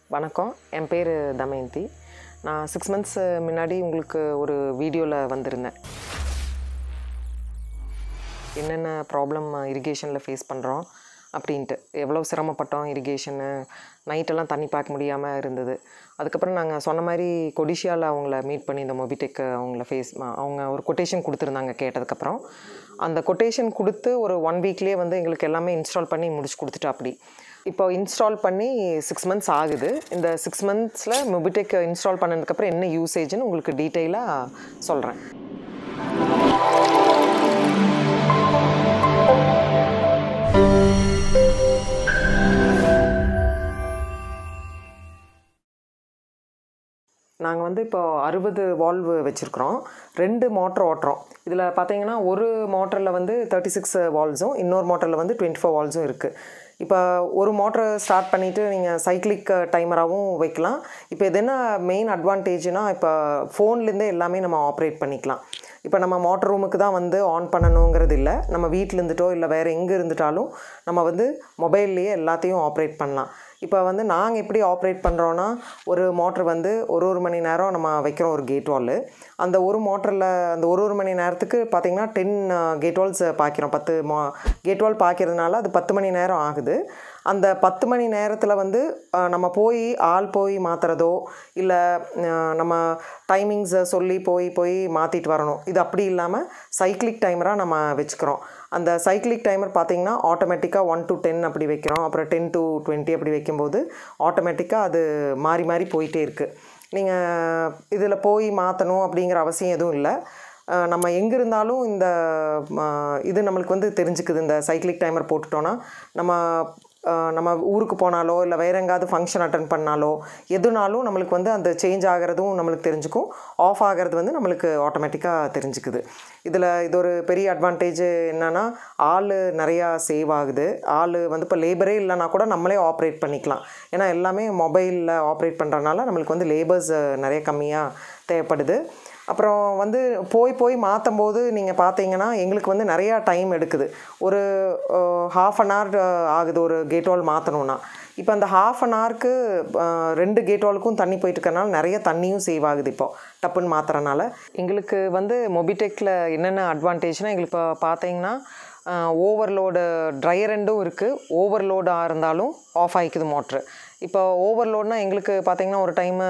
வணக்கம் என் பேர் தமயந்தி நான் சிக்ஸ் மந்த்ஸ் முன்னாடி உங்களுக்கு ஒரு வீடியோவில் வந்திருந்தேன் என்னென்ன ப்ராப்ளம் இரிகேஷனில் ஃபேஸ் பண்ணுறோம் அப்படின்ட்டு எவ்வளோ சிரமப்பட்டோம் இரிகேஷனு நைட்டெல்லாம் தண்ணி பார்க்க முடியாமல் இருந்தது அதுக்கப்புறம் நாங்கள் சொன்ன மாதிரி கொடிஷியாவில் அவங்கள மீட் பண்ணி இந்த மொபிடெக் அவங்கள ஃபேஸ் அவங்க ஒரு கொட்டேஷன் கொடுத்துருந்தாங்க கேட்டதுக்கப்புறம் அந்த கொட்டேஷன் கொடுத்து ஒரு ஒன் வீக்லேயே வந்து எங்களுக்கு எல்லாமே இன்ஸ்டால் பண்ணி முடிச்சு கொடுத்துட்டா அப்படி இப்போ இன்ஸ்டால் பண்ணி சிக்ஸ் மந்த்ஸ் ஆகுது இந்த சிக்ஸ் மந்த்ஸில் மொபிடெக் இன்ஸ்டால் பண்ணதுக்கப்புறம் என்ன யூசேஜ்னு உங்களுக்கு டீட்டெயிலாக சொல்கிறேன் நாங்கள் வந்து இப்போ அறுபது வால்வு வச்சுருக்குறோம் ரெண்டு மோட்டர் ஓட்டுறோம் இதில் பார்த்தீங்கன்னா ஒரு மோட்டரில் வந்து தேர்ட்டி சிக்ஸ் வால்ஸும் இன்னொரு மோட்டரில் வந்து டுவெண்ட்டி ஃபோர் வால்ஸும் இருக்குது இப்போ ஒரு மோட்டரை ஸ்டார்ட் பண்ணிவிட்டு நீங்கள் சைக்கிளிக் டைமராகவும் வைக்கலாம் இப்போ இது என்ன மெயின் அட்வான்டேஜ்னால் இப்போ ஃபோன்லேருந்தே எல்லாமே நம்ம ஆப்ரேட் பண்ணிக்கலாம் இப்போ நம்ம மோட்டர் ரூமுக்கு தான் வந்து ஆன் பண்ணணுங்கிறது இல்லை நம்ம வீட்டில் இருந்துட்டோ இல்லை வேறு எங்கே இருந்துட்டாலும் நம்ம வந்து மொபைல்லையே எல்லாத்தையும் ஆப்ரேட் பண்ணலாம் இப்போ வந்து நாங்கள் எப்படி ஆப்ரேட் பண்ணுறோன்னா ஒரு மோட்ரு வந்து ஒரு ஒரு மணி நேரம் நம்ம வைக்கிறோம் ஒரு கேட் வாலு அந்த ஒரு மோட்டரில் அந்த ஒரு ஒரு மணி நேரத்துக்கு பார்த்திங்கன்னா டென் கேட் வால்ஸ் பார்க்கிறோம் பத்து மோ கேட் வால் பார்க்கறதுனால அது பத்து மணி நேரம் ஆகுது அந்த பத்து மணி நேரத்தில் வந்து அஹ், நம்ம போய் ஆள் போய் மாற்றுறதோ இல்லை நம்ம டைமிங்ஸை சொல்லி போய் போய் மாற்றிட்டு வரணும் இது அப்படி இல்லாமல் சைக்கிளிக் டைமராக நம்ம வச்சுக்கிறோம் அந்த சைக்கிளிக் டைமர் பார்த்தீங்கன்னா ஆட்டோமேட்டிக்காக ஒன் டு டென் அப்படி வைக்கிறோம் அப்புறம் டென் டு டுவெண்ட்டி அப்படி வைக்கும்போது ஆட்டோமேட்டிக்காக அது மாறி மாறி போயிட்டே இருக்குது நீங்கள் இதில் போய் மாற்றணும் அப்படிங்கிற அவசியம் எதுவும் இல்லை அஹ் நம்ம எங்கே இருந்தாலும் இந்த ம, இது நம்மளுக்கு வந்து தெரிஞ்சுக்குது இந்த சைக்கிளிக் டைமர் போட்டுட்டோன்னா நம்ம அஹ், நம்ம ஊருக்கு போனாலோ இல்லை வேறு எங்காவது ஃபங்க்ஷன் அட்டன் பண்ணாலோ எதுனாலும் நம்மளுக்கு வந்து அந்த சேஞ்ச் ஆகிறதும் நம்மளுக்கு தெரிஞ்சுக்கும் ஆஃப் ஆகிறது வந்து நம்மளுக்கு ஆட்டோமேட்டிக்காக தெரிஞ்சுக்குது இதில் இது ஒரு பெரிய அட்வான்டேஜ் என்னென்னா ஆள் நிறையா சேவ் ஆகுது ஆள் வந்து இப்போ லேபரே இல்லைனா கூட நம்மளே ஆப்ரேட் பண்ணிக்கலாம் ஏன்னா எல்லாமே மொபைலில் ஆப்ரேட் பண்ணுறதுனால நம்மளுக்கு வந்து லேபர்ஸ் நிறைய கம்மியாக தேவைப்படுது அப்புறம் வந்து போய் போய் மாற்றும் போது நீங்கள் பார்த்தீங்கன்னா எங்களுக்கு வந்து நிறையா டைம் எடுக்குது ஒரு ஹாஃப் அன் ஹவர் ஆகுது ஒரு கேட் வால் மாற்றணுன்னா இப்போ அந்த ஹாஃப் அன் ஹவருக்கு ரெண்டு கேட் வாலுக்கும் தண்ணி போயிட்டு இருக்கறனால நிறைய தண்ணியும் சேவ் ஆகுது இப்போ டப்புன்னு மாற்றுறனால எங்களுக்கு வந்து மொபிடெக்கில் என்னென்ன அட்வான்டேஜ்னால் எங்களுக்கு இப்போ பார்த்தீங்கன்னா ஓவர்லோடு ட்ரையர் ரெண்டும் இருக்குது ஓவர்லோடாக இருந்தாலும் ஆஃப் ஆகிக்குது மோட்ரு இப்போ ஓவர்லோட்னா எங்களுக்கு பார்த்தீங்கன்னா ஒரு டைமு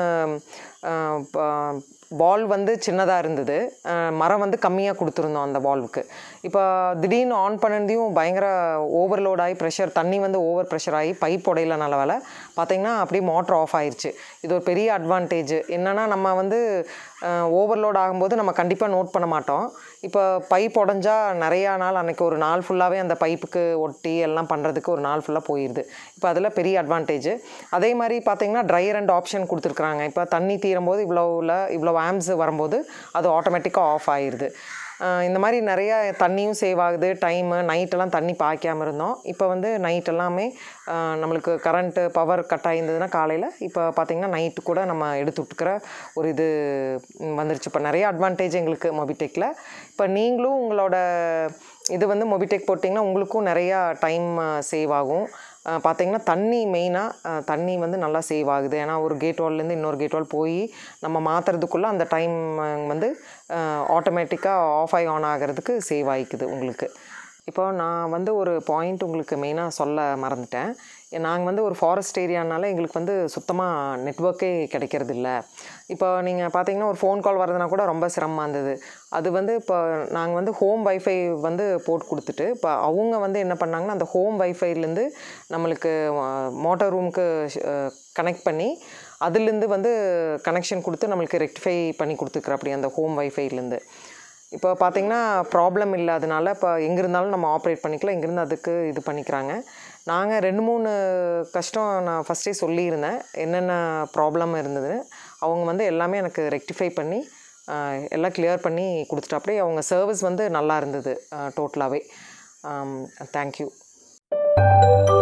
பால் வந்து சின்னதாக இருந்தது அஹ் மரம் வந்து கம்மியாக கொடுத்துருந்தோம் அந்த பால்வுக்கு இப்போ திடீர்னு ஆன் பண்ணதையும் பயங்கர ஓவர்லோட் ஆகி ப்ரெஷர் தண்ணி வந்து ஓவர் ப்ரெஷர் ஆகி பைப் உடையில நல்ல வேலை பார்த்தீங்கன்னா அப்படியே மோட்ரு ஆஃப் ஆயிடுச்சு இது ஒரு பெரிய அட்வான்டேஜ் என்னென்னா நம்ம வந்து ஓவர்லோட் ஆகும்போது நம்ம கண்டிப்பாக நோட் பண்ண மாட்டோம் இப்போ பைப் உடஞ்சா நிறையா நாள் அன்றைக்கி ஒரு நாள் ஃபுல்லாகவே அந்த பைப்புக்கு ஒட்டி எல்லாம் பண்ணுறதுக்கு ஒரு நாள் ஃபுல்லாக போயிடுது இப்போ அதில் பெரிய அட்வான்டேஜ் அதே மாதிரி பார்த்தீங்கன்னா ட்ரையர் அண்ட் ஆப்ஷன் கொடுத்துருக்குறாங்க இப்போ தண்ணி தீரும்போது இவ்வளோவில் இவ்வளோ ஆம்ஸ் வரும்போது அது ஆட்டோமேட்டிக்காக ஆஃப் ஆயிடுது அஹ் இந்த மாதிரி நிறைய தண்ணியும் சேவ் ஆகுது டைமு நைட்டெல்லாம் தண்ணி பாய்க்காம இருந்தோம் இப்போ வந்து நைட் எல்லாமே அஹ் நம்மளுக்கு கரண்ட்டு பவர் கட் ஆகிருந்ததுன்னா காலையில் இப்போ பார்த்திங்கன்னா நைட்டு கூட நம்ம எடுத்து விட்டுக்கிற ஒரு இது ம், வந்துருச்சு இப்போ நிறைய அட்வான்டேஜ் எங்களுக்கு மொபிடெக்கில் இப்போ நீங்களும் உங்களோட இது வந்து மொபிடெக் போட்டிங்கன்னா உங்களுக்கும் நிறையா டைம் சேவ் ஆகும் அஹ் பார்த்தீங்கன்னா தண்ணி மெயினாக தண்ணி வந்து நல்லா சேவ் ஆகுது ஏன்னா ஒரு கேட் வால்லேருந்து இன்னொரு கேட் வால் போய் நம்ம மாற்றுறதுக்குள்ளே அந்த டைம் வந்து ஆட்டோமேட்டிக்காக ஆஃப் ஆகி ஆன் ஆகிறதுக்கு சேவ் ஆகிக்குது உங்களுக்கு இப்போ நான் வந்து ஒரு பாயிண்ட் உங்களுக்கு மெயினாக சொல்ல மறந்துட்டேன் நாங்கள் வந்து ஒரு ஃபாரஸ்ட் ஏரியானால எங்களுக்கு வந்து சுத்தமாக நெட்ஒர்க்கே கிடைக்கிறது இல்ல இப்போ நீங்கள் பார்த்தீங்கன்னா ஒரு ஃபோன் கால் வரதுனா கூட ரொம்ப சிரமமாக இருந்தது அது வந்து இப்போ நாங்கள் வந்து ஹோம் வைஃபை வந்து போட்டு கொடுத்துட்டு இப்போ அவங்க வந்து என்ன பண்ணாங்கன்னா அந்த ஹோம் வைஃபைலேருந்து நம்மளுக்கு மோட்டார் ரூமுக்கு கனெக்ட் பண்ணி அதுலேருந்து வந்து கனெக்ஷன் கொடுத்து நம்மளுக்கு ரெக்டிஃபை பண்ணி கொடுத்துக்குற அப்படி அந்த ஹோம் வைஃபைலேருந்து இப்போ பார்த்தீங்கன்னா ப்ராப்ளம் இல்லாதனால இப்போ எங்கே இருந்தாலும் நம்ம ஆப்ரேட் பண்ணிக்கலாம் எங்கேருந்து அதுக்கு இது பண்ணிக்கிறாங்க நாங்கள் ரெண்டு மூணு கஷ்டம் நான் ஃபஸ்ட்டே சொல்லியிருந்தேன் என்னென்ன ப்ராப்ளம் இருந்ததுன்னு அவங்க வந்து எல்லாமே எனக்கு ரெக்டிஃபை பண்ணி ஆஹ், எல்லாம் கிளியர் பண்ணி கொடுத்துட்டாப்படி அவங்க சர்வீஸ் வந்து நல்லா இருந்தது டோட்டலாகவே தேங்க்யூ